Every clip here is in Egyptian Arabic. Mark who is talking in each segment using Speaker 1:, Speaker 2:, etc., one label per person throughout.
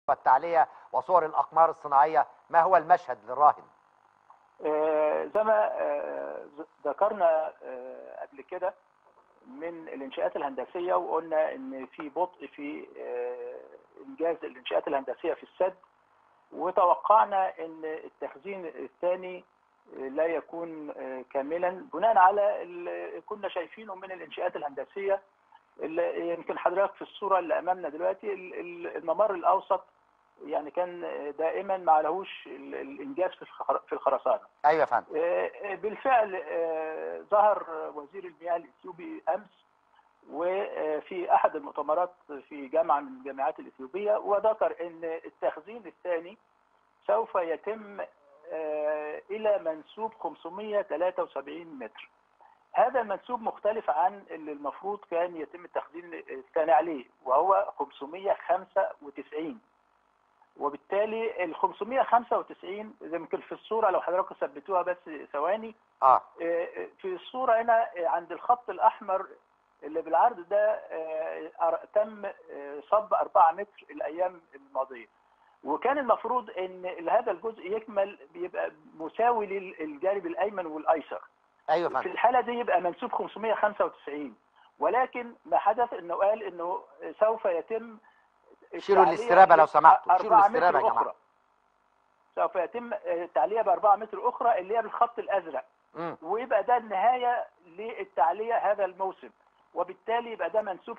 Speaker 1: والتعلية وصور الأقمار الصناعية ما هو المشهد للراهن
Speaker 2: آه، زي ما آه، ز- ذكرنا آه، قبل كده من الانشاءات الهندسيه وقلنا ان في بطء في آه، انجاز الانشاءات الهندسيه في السد وتوقعنا ان التخزين الثاني آه، لا يكون آه، كاملا بناء على اللي كنا شايفينه من الانشاءات الهندسيه اللي يمكن حضرتك في الصوره اللي امامنا دلوقتي ال- ال- الممر الاوسط يعني كان دائما ما لهوش ال- الانجاز في الخر- في الخرسانه
Speaker 1: أيوة يا فندم
Speaker 2: آه، بالفعل آه، ظهر وزير المياه الاثيوبي امس وفي احد المؤتمرات في جامعه من الجامعات الاثيوبيه وذكر ان التخزين الثاني سوف يتم آه، الى منسوب 573 متر. هذا المنسوب مختلف عن اللي المفروض كان يتم التخزين الثاني عليه وهو 595 وبالتالي ال 595 زي ما يمكن في الصوره لو حضراتكم ثبتوها بس ثواني
Speaker 1: آه
Speaker 2: آه، في الصورة هنا آه، عند الخط الأحمر اللي بالعرض ده آه، أر- تم آه، صب 4 متر الأيام الماضية وكان المفروض ان هذا الجزء يكمل بيبقى مساوي للجانب الايمن والايسر
Speaker 1: أيوة يا
Speaker 2: في
Speaker 1: فندم
Speaker 2: الحاله دي يبقى منسوب 595 ولكن ما حدث انه قال انه سوف يتم
Speaker 1: شيلوا
Speaker 2: التعلية
Speaker 1: الاسترابة لو سمحتوا، شيلوا
Speaker 2: 4
Speaker 1: الاسترابة يا
Speaker 2: متر
Speaker 1: جماعة.
Speaker 2: أخرى. سوف يتم التعلية ب 4 متر أخرى اللي هي بالخط الأزرق
Speaker 1: مم.
Speaker 2: ويبقى ده النهاية للتعلية هذا الموسم وبالتالي يبقى ده منسوب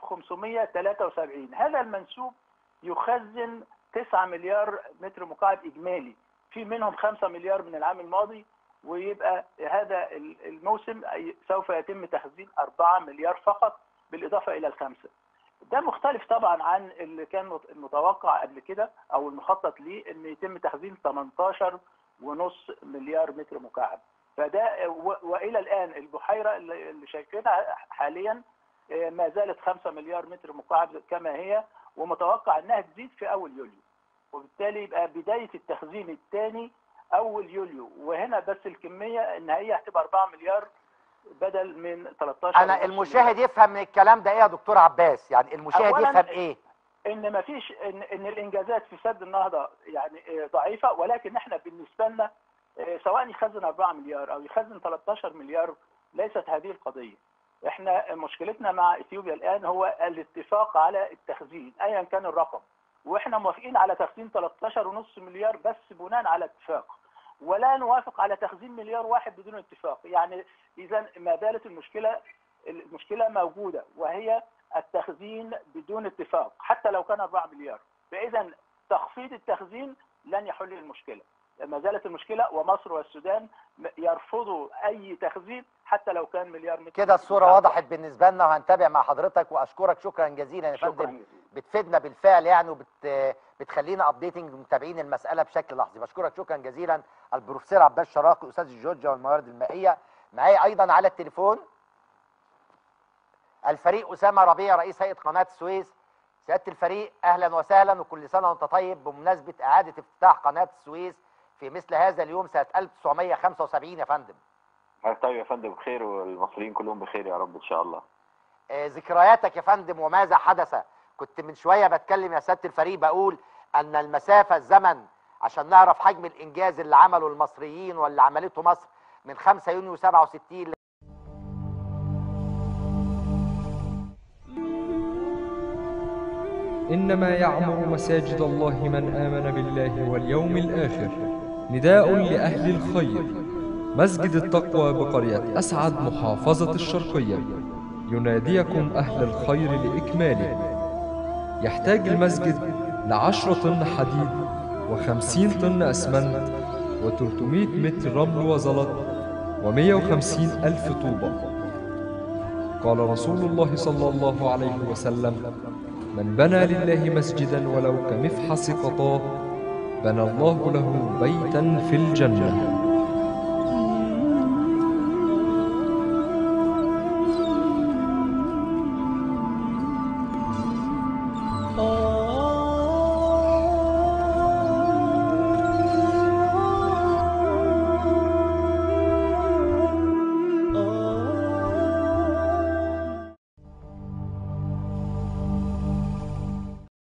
Speaker 2: 573 هذا المنسوب يخزن 9 مليار متر مكعب إجمالي في منهم 5 مليار من العام الماضي ويبقى هذا الموسم سوف يتم تخزين 4 مليار فقط بالإضافة إلى الخمسة ده مختلف طبعا عن اللي كان متوقع قبل كده او المخطط ليه ان يتم تخزين 18 ونص مليار متر مكعب فده و- والى الان البحيره اللي اللي شايفينها حاليا آه، ما زالت 5 مليار متر مكعب كما هي ومتوقع انها تزيد في اول يوليو وبالتالي يبقى بدايه التخزين الثاني اول يوليو وهنا بس الكميه النهائيه هتبقى 4 مليار بدل من 13
Speaker 1: أنا
Speaker 2: ونص
Speaker 1: المشاهد يفهم من الكلام ده إيه يا دكتور عباس يعني المشاهد
Speaker 2: أولاً
Speaker 1: يفهم إيه
Speaker 2: ان ما فيش ان ان الانجازات في سد النهضه يعني آه، ضعيفه ولكن احنا بالنسبه لنا آه، سواء يخزن 4 مليار او يخزن 13 مليار ليست هذه القضيه. احنا مشكلتنا مع اثيوبيا الان هو الاتفاق على التخزين ايا كان الرقم واحنا موافقين على تخزين 13.5 مليار بس بناء على اتفاق ولا نوافق على تخزين مليار واحد بدون اتفاق يعني اذا ما زالت المشكله المشكله موجوده وهي التخزين بدون اتفاق حتى لو كان 4 مليار فاذا تخفيض التخزين لن يحل المشكله ما زالت المشكله ومصر والسودان يرفضوا اي تخزين حتى لو كان مليار متر
Speaker 1: كده الصورة
Speaker 2: مكعب.
Speaker 1: وضحت بالنسبة لنا وهنتابع مع حضرتك وأشكرك شكرا جزيلا يا
Speaker 2: شكرا
Speaker 1: فندم
Speaker 2: جزيلا
Speaker 1: بتفيدنا بالفعل يعني وبت بتخلينا ابديتنج متابعين المساله بشكل لحظي بشكرك شكرا جزيلا البروفيسور عباس شراقي استاذ الجيولوجيا والموارد المائيه معايا ايضا على التليفون الفريق اسامه ربيع رئيس هيئه قناه السويس سياده الفريق اهلا وسهلا وكل سنه وانت طيب بمناسبه اعاده افتتاح قناه السويس في مثل هذا اليوم سنه 1975 يا فندم
Speaker 3: طيب يا فندم بخير والمصريين كلهم بخير يا رب ان شاء الله
Speaker 1: آه، ذكرياتك يا فندم وماذا حدث كنت من شويه بتكلم يا سياده الفريق بقول ان المسافه الزمن عشان نعرف حجم الانجاز اللي عمله المصريين واللي عملته مصر من 5 يونيو 67
Speaker 4: إنما يعمر مساجد الله من آمن بالله واليوم الآخر نداء لأهل الخير مسجد التقوى بقرية أسعد محافظة الشرقية يناديكم أهل الخير لإكماله يحتاج المسجد لعشرة طن حديد وخمسين طن أسمنت وتلتمائة متر رمل وزلط ومية وخمسين ألف طوبة قال رسول الله صلى الله عليه وسلم من بنى لله مسجدا ولو كمفحص قطاه بنى الله له بيتا في الجنه